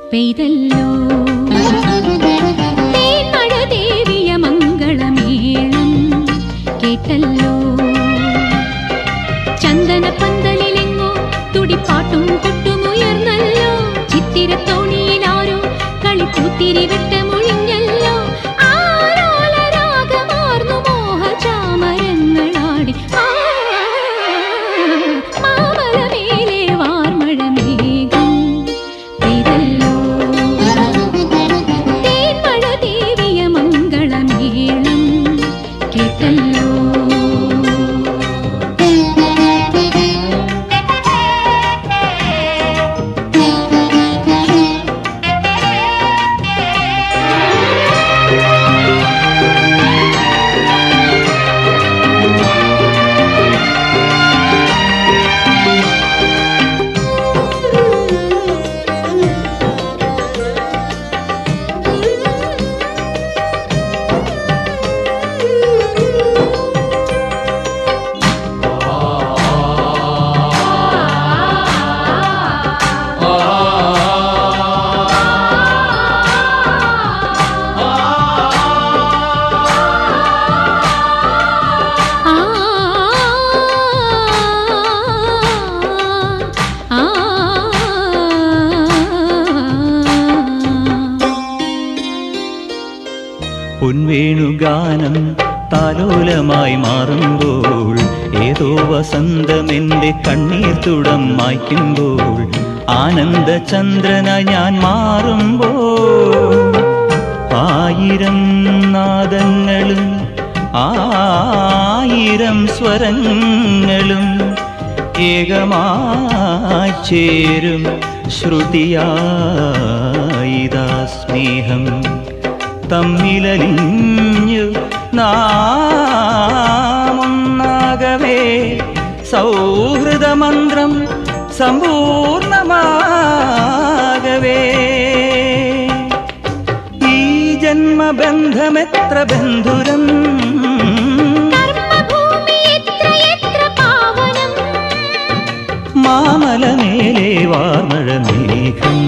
പെയ്തല്ലോ തേന്മഴ ദേവിയ മംഗളമേളം കേട്ടല്ലോ ചന്ദന പന്തലിലെങ്ങോ തുടിപ്പാട്ടും കൊട്ടുമുയർന്നല്ലോ ചിത്തിരത്തോണിയിലാരോ കളിപ്പൂത്തിരി വെട്ടമൊഴിഞ്ഞല്ലോ ആലോലരാഗമാർന്നു മോഹചാമരങ്ങളാടി ആ, മാമലമേലെ വാർമഴമേഘം പെയ്തല്ലോ തേന്മഴ ദേവിയ മംഗളമേളം കേട്ടല്ലോ ആ ആ പൊൻവേണുഗാനം താലോലമായി മാറുമ്പോൾ ഏതോ വസന്തമെന്റെ കണ്ണീർ തുടം മായ്ക്കുമ്പോൾ ആനന്ദചന്ദ്രന ഞാൻ മാറുമ്പോൾ ആയിരം നാദങ്ങളും ആയിരം സ്വരങ്ങളും ഏകമായി ചേരും ശ്രുതിയായിതാ സ്നേഹം തമ്മിലലിഞ്ഞു നാമൊന്നാകവേ സൗഹൃദമന്ത്രം സമ്പൂർണമാകവേ ഈ ജന്മബന്ധമെത്ര ബന്ധുരം കർമ്മഭൂമി എത്ര എത്ര പാവനം മാമലമേലെ വാർമഴ മേഘം